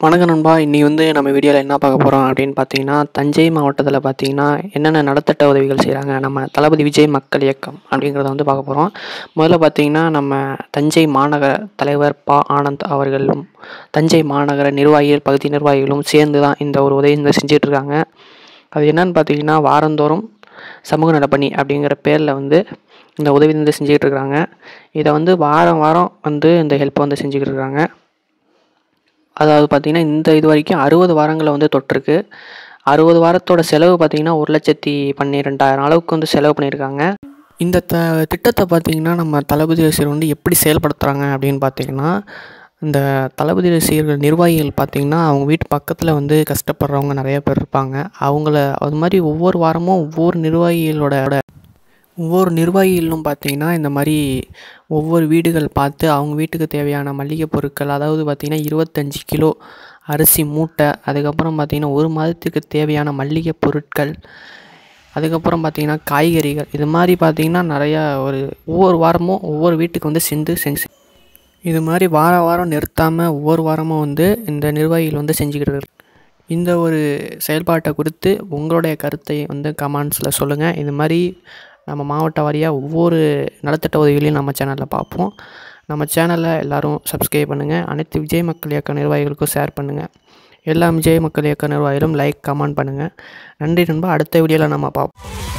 வணக்கம் நண்பா இன்னைக்கு வந்து நம்ம வீடியோவில் என்ன பார்க்க போகிறோம் அப்படின்னு பார்த்தீங்கன்னா தஞ்சை மாவட்டத்தில் பார்த்தீங்கன்னா என்னென்ன நலத்திட்ட உதவிகள் செய்கிறாங்க நம்ம தளபதி விஜய் மக்கள் இயக்கம் அப்படிங்கிறத வந்து பார்க்க போகிறோம் முதல்ல பார்த்தீங்கன்னா நம்ம தஞ்சை மாநகர தலைவர் ப ஆனந்த் அவர்களும் தஞ்சை மாநகர நிர்வாகிகள் பகுதி நிர்வாகிகளும் சேர்ந்து தான் இந்த ஒரு உதவி வந்து செஞ்சுட்டு இருக்காங்க அது என்னன்னு பார்த்தீங்கன்னா வாரந்தோறும் சமூக நலப்பணி அப்படிங்கிற பேரில் வந்து இந்த உதவி வந்து செஞ்சுக்கிட்டு இருக்காங்க இதை வந்து வாரம் வாரம் வந்து இந்த ஹெல்ப்பை வந்து செஞ்சுக்கிட்டு இருக்காங்க அதாவது பார்த்திங்கன்னா இந்த இது வரைக்கும் அறுபது வாரங்களை வந்து தொட்டிருக்கு அறுபது வாரத்தோட செலவு பார்த்திங்கன்னா ஒரு லட்சத்தி பன்னிரெண்டாயிரம் அளவுக்கு வந்து செலவு பண்ணியிருக்காங்க இந்த த திட்டத்தை பார்த்திங்கன்னா நம்ம தளபதி ரசிகர் வந்து எப்படி செயல்படுத்துகிறாங்க அப்படின்னு பார்த்திங்கன்னா இந்த தளபதி ரசிகர்கள் நிர்வாகிகள் பார்த்திங்கன்னா அவங்க வீட்டு பக்கத்தில் வந்து கஷ்டப்படுறவங்க நிறைய பேர் இருப்பாங்க அவங்கள அது மாதிரி ஒவ்வொரு வாரமும் ஒவ்வொரு நிர்வாகிகளோட ஒவ்வொரு நிர்வாகிகளும் பார்த்தீங்கன்னா இந்த மாதிரி ஒவ்வொரு வீடுகள் பார்த்து அவங்க வீட்டுக்கு தேவையான மளிகை பொருட்கள் அதாவது பார்த்திங்கன்னா இருபத்தஞ்சி கிலோ அரிசி மூட்டை அதுக்கப்புறம் பார்த்திங்கன்னா ஒரு மாதத்துக்கு தேவையான மளிகை பொருட்கள் அதுக்கப்புறம் பார்த்திங்கன்னா காய்கறிகள் இது மாதிரி பார்த்திங்கன்னா நிறையா ஒரு ஒவ்வொரு வாரமும் ஒவ்வொரு வீட்டுக்கு வந்து சென்று செஞ்சு இது மாதிரி வார வாரம் நிறுத்தாமல் ஒவ்வொரு வாரமும் வந்து இந்த நிர்வாகிகள் வந்து செஞ்சுக்கிட்டு இருக்காங்க. இந்த ஒரு செயல்பாட்டை குறித்து உங்களுடைய கருத்தை வந்து கமெண்ட்ஸில் சொல்லுங்கள் இது மாதிரி நம்ம மாவட்ட வாரியாக ஒவ்வொரு நலத்திட்ட உதவிகளையும் நம்ம சேனலில் பார்ப்போம் நம்ம சேனலை எல்லோரும் சப்ஸ்கிரைப் பண்ணுங்கள் அனைத்து விஜய் மக்கள் இயக்க நிர்வாகிகளுக்கும் ஷேர் பண்ணுங்கள் எல்லா விஜய் மக்கள் இயக்க நிர்வாகிகளும் லைக் கமெண்ட் பண்ணுங்கள் நன்றி நண்பா அடுத்த வீடியோவில் நம்ம பார்ப்போம்